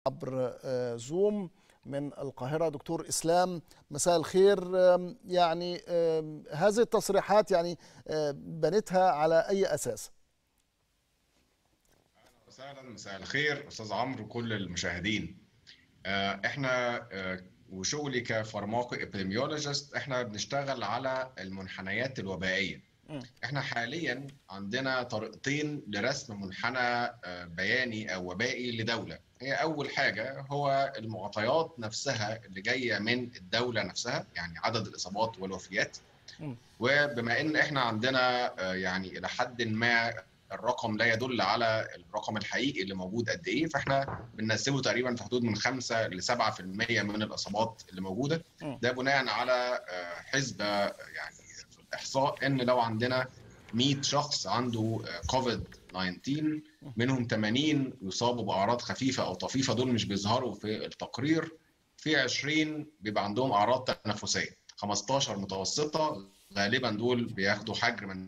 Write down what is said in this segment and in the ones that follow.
عبر زوم من القاهرة دكتور إسلام مساء الخير يعني هذه التصريحات يعني بنتها على أي أساس؟ وسهلا مساء الخير أستاذ عمرو وكل المشاهدين احنا وشغلي كفارماكو ابيديميولوجيست احنا بنشتغل على المنحنيات الوبائيه احنا حاليا عندنا طريقتين لرسم منحنى بياني او وبائي لدوله هي اول حاجه هو المعطيات نفسها اللي جايه من الدوله نفسها يعني عدد الاصابات والوفيات وبما ان احنا عندنا يعني الى حد ما الرقم لا يدل على الرقم الحقيقي اللي موجود قد ايه فاحنا بننسبه تقريبا في حدود من 5 ل 7% من الاصابات اللي موجوده ده بناء على حسبه يعني في الاحصاء ان لو عندنا 100 شخص عنده كوفيد 19 منهم 80 يصابوا باعراض خفيفه او طفيفه دول مش بيظهروا في التقرير في 20 بيبقى عندهم اعراض تنفسيه 15 متوسطه غالبا دول بياخدوا حجر من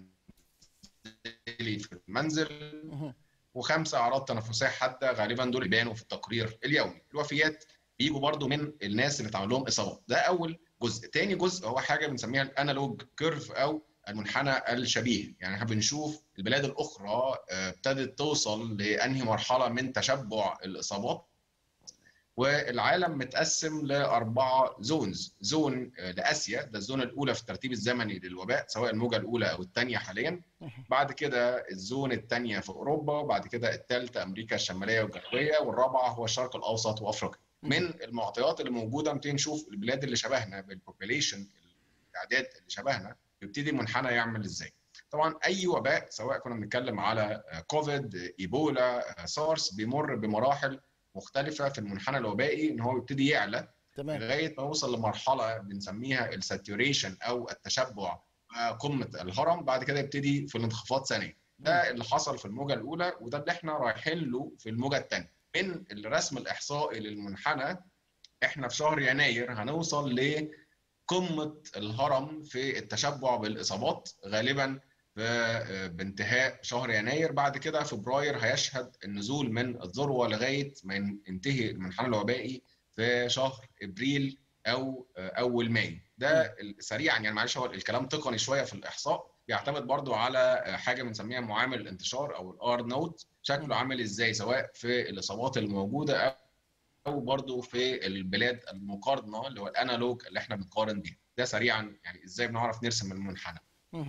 في المنزل وخمسه اعراض تنفسيه حاده غالبا دول بيبانوا في التقرير اليومي الوفيات بيجوا برضو من الناس اللي اتعمل لهم اصابات ده اول جزء تاني جزء هو حاجه بنسميها الانالوج كيرف او المنحنى الشبيه يعني احنا بنشوف البلاد الاخرى ابتدت توصل لانهي مرحله من تشبع الاصابات والعالم متقسم لاربعه زونز زون لاسيا ده الزون الاولى في الترتيب الزمني للوباء سواء الموجه الاولى او الثانيه حاليا بعد كده الزون الثانيه في اوروبا وبعد كده الثالثه امريكا الشماليه والجنوبيه والرابعه هو الشرق الاوسط وافريقيا من المعطيات اللي موجوده نبتدي نشوف البلاد اللي شبهنا بالبوبيليشن الاعداد اللي شبهنا يبتدي المنحنى يعمل ازاي طبعا اي وباء سواء كنا بنتكلم على كوفيد ايبولا سارس بيمر بمراحل مختلفه في المنحنى الوبائي ان هو بيبتدي يعلى تمام لغايه ما يوصل لمرحله بنسميها الساتوريشن او التشبع قمه الهرم بعد كده يبتدي في الانخفاض ثانيا ده اللي حصل في الموجه الاولى وده اللي احنا رايحين له في الموجه الثانيه من الرسم الاحصائي للمنحنى احنا في شهر يناير هنوصل لقمه الهرم في التشبع بالاصابات غالبا بانتهاء شهر يناير بعد كده فبراير هيشهد النزول من الذروه لغايه ما ينتهي المنحنى الوبائي في شهر ابريل او اول مايو ده سريعا يعني معلش هو الكلام تقني شويه في الاحصاء بيعتمد برضو على حاجه بنسميها معامل الانتشار او الار نوت شكله عامل ازاي سواء في الاصابات الموجوده او برضو في البلاد المقارنه اللي هو الانالوج اللي احنا بنقارن بيه ده سريعا يعني ازاي بنعرف نرسم المنحنى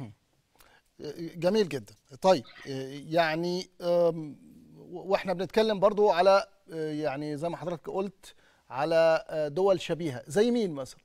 جميل جدا طيب يعني واحنا بنتكلم برضو على يعني زي ما حضرتك قلت على دول شبيهه زي مين مثلا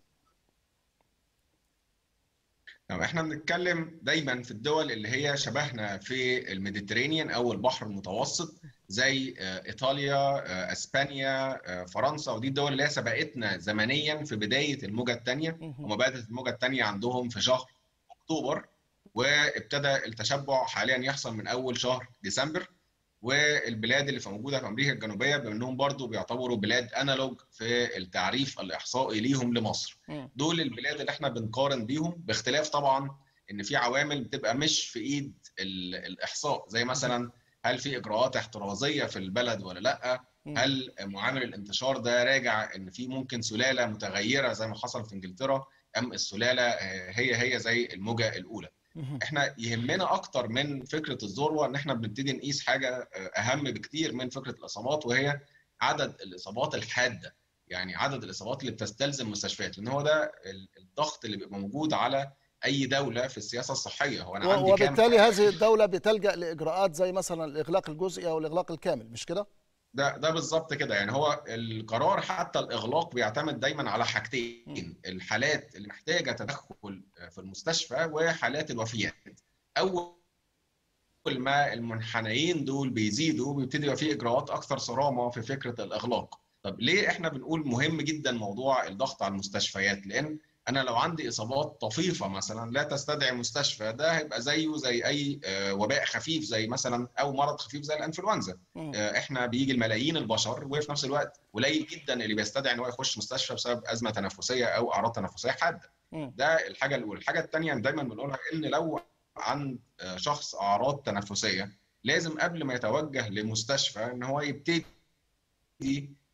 احنا بنتكلم دايما في الدول اللي هي شبهنا في الميديترينيان او البحر المتوسط زي ايطاليا اسبانيا فرنسا ودي الدول اللي هي سبقتنا زمنيا في بدايه الموجه الثانيه هم بدات الموجه الثانيه عندهم في شهر اكتوبر وابتدى التشبع حاليا يحصل من اول شهر ديسمبر والبلاد اللي موجوده في امريكا الجنوبيه بما انهم برضو بيعتبروا بلاد انالوج في التعريف الاحصائي ليهم لمصر دول البلاد اللي احنا بنقارن بيهم باختلاف طبعا ان في عوامل بتبقى مش في ايد الاحصاء زي مثلا هل في اجراءات احترازيه في البلد ولا لا هل معامل الانتشار ده راجع ان في ممكن سلاله متغيره زي ما حصل في انجلترا ام السلاله هي هي زي الموجه الاولى احنا يهمنا اكتر من فكره الذروه ان احنا بنبتدي نقيس حاجه اهم بكتير من فكره الاصابات وهي عدد الاصابات الحاده يعني عدد الاصابات اللي بتستلزم مستشفيات لان هو ده الضغط اللي بيبقى موجود على اي دوله في السياسه الصحيه هو انا عندي وبالتالي هذه الدوله بتلجا لاجراءات زي مثلا الاغلاق الجزئي او الاغلاق الكامل مش كده ده ده بالظبط كده يعني هو القرار حتى الاغلاق بيعتمد دايما على حاجتين الحالات اللي محتاجه تدخل في المستشفى وحالات الوفيات اول ما المنحنيين دول بيزيدوا بيبتدي يبقى في اجراءات اكثر صرامه في فكره الاغلاق طب ليه احنا بنقول مهم جدا موضوع الضغط على المستشفيات لان انا لو عندي اصابات طفيفه مثلا لا تستدعي مستشفى ده هيبقى زيه زي اي وباء خفيف زي مثلا او مرض خفيف زي الانفلونزا احنا بيجي الملايين البشر وفي نفس الوقت قليل جدا اللي بيستدعي ان هو يخش مستشفى بسبب ازمه تنفسيه او اعراض تنفسيه حاده ده الحاجه الاولى الحاجه الثانيه دايما بنقولها ان لو عند شخص اعراض تنفسيه لازم قبل ما يتوجه لمستشفى ان هو يبتدي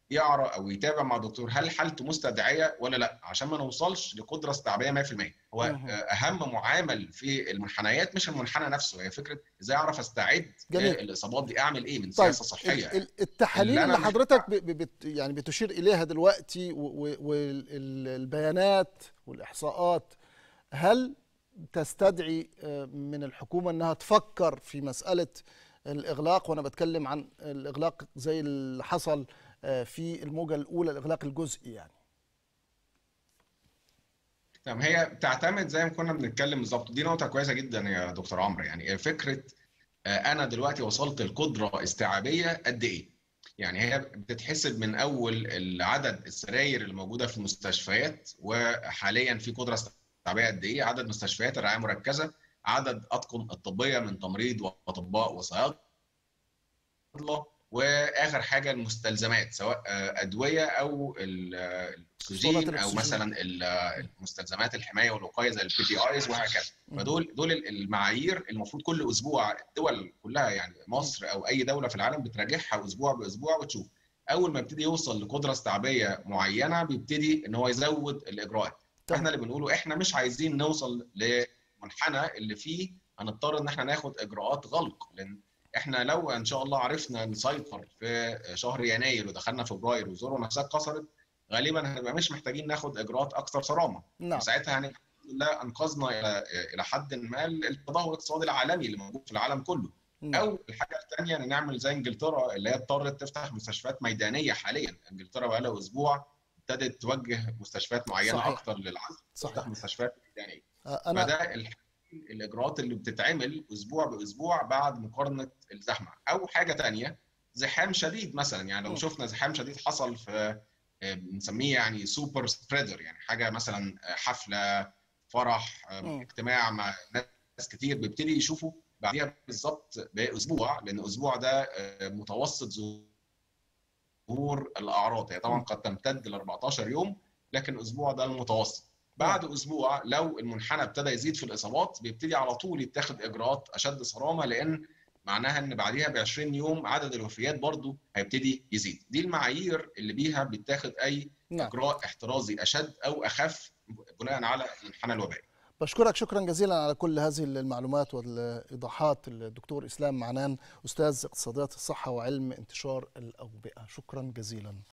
يعرف او يتابع مع دكتور هل حالته مستدعيه ولا لا عشان ما نوصلش لقدره استيعابيه 100% هو اهم معامل في المنحنيات مش المنحنى نفسه هي فكره ازاي اعرف استعد الاصابات دي اعمل ايه من سياسه طيب صحيه التحاليل اللي, اللي حضرتك بت يعني بتشير اليها دلوقتي والبيانات والاحصاءات هل تستدعي من الحكومه انها تفكر في مساله الاغلاق وانا بتكلم عن الاغلاق زي اللي حصل في الموجه الاولى الاغلاق الجزئي يعني تمام هي بتعتمد زي ما كنا بنتكلم بالظبط دي نقطه كويسه جدا يا دكتور عمرو يعني فكره انا دلوقتي وصلت لقدره استيعابيه قد ايه يعني هي بتتحسب من اول عدد السراير الموجوده في المستشفيات وحاليا في قدره استيعابيه قد ايه عدد مستشفيات الرعايه المركزه عدد اطقم الطبيه من تمريض واطباء وصيادله واخر حاجه المستلزمات سواء ادويه او الاكسجين او مثلا المستلزمات الحمايه والوقايه زي البي بي ايز وهكذا فدول دول المعايير المفروض كل اسبوع الدول كلها يعني مصر او اي دوله في العالم بتراجعها اسبوع باسبوع وتشوف اول ما يبتدي يوصل لقدره استيعابيه معينه بيبتدي ان هو يزود الاجراءات احنا اللي بنقوله احنا مش عايزين نوصل لمنحنى اللي فيه هنضطر ان احنا ناخد اجراءات غلق لان احنا لو ان شاء الله عرفنا نسيطر في شهر يناير ودخلنا فبراير والذروه نفسها اتكسرت غالبا هنبقى مش محتاجين ناخد اجراءات اكثر صرامه نعم. ساعتها هنبقى لا انقذنا الى الى حد ما التدهور الاقتصادي العالمي اللي موجود في العالم كله نعم. او الحاجه الثانيه ان نعمل زي انجلترا اللي هي اضطرت تفتح مستشفيات ميدانيه حاليا انجلترا بقى لها اسبوع ابتدت توجه مستشفيات معينه صحيح. اكثر للعزل صحيح. تفتح مستشفيات ميدانيه انا فده الاجراءات اللي بتتعمل اسبوع باسبوع بعد مقارنه الزحمه او حاجه تانية زحام شديد مثلا يعني لو م. شفنا زحام شديد حصل في بنسميه يعني سوبر سبريدر يعني حاجه مثلا حفله فرح م. اجتماع مع ناس كتير بيبتدي يشوفوا بعديها بالظبط باسبوع لان الاسبوع ده متوسط ظهور الاعراض هي طبعا قد تمتد ل 14 يوم لكن الاسبوع ده المتوسط بعد اسبوع لو المنحنى ابتدى يزيد في الاصابات بيبتدي على طول يتخذ اجراءات اشد صرامه لان معناها ان بعديها ب 20 يوم عدد الوفيات برضو هيبتدي يزيد دي المعايير اللي بيها بيتاخد اي نعم. اجراء احترازي اشد او اخف بناء على المنحنى الوبائي بشكرك شكرا جزيلا على كل هذه المعلومات والايضاحات الدكتور اسلام معنان استاذ اقتصاديات الصحه وعلم انتشار الاوبئه شكرا جزيلا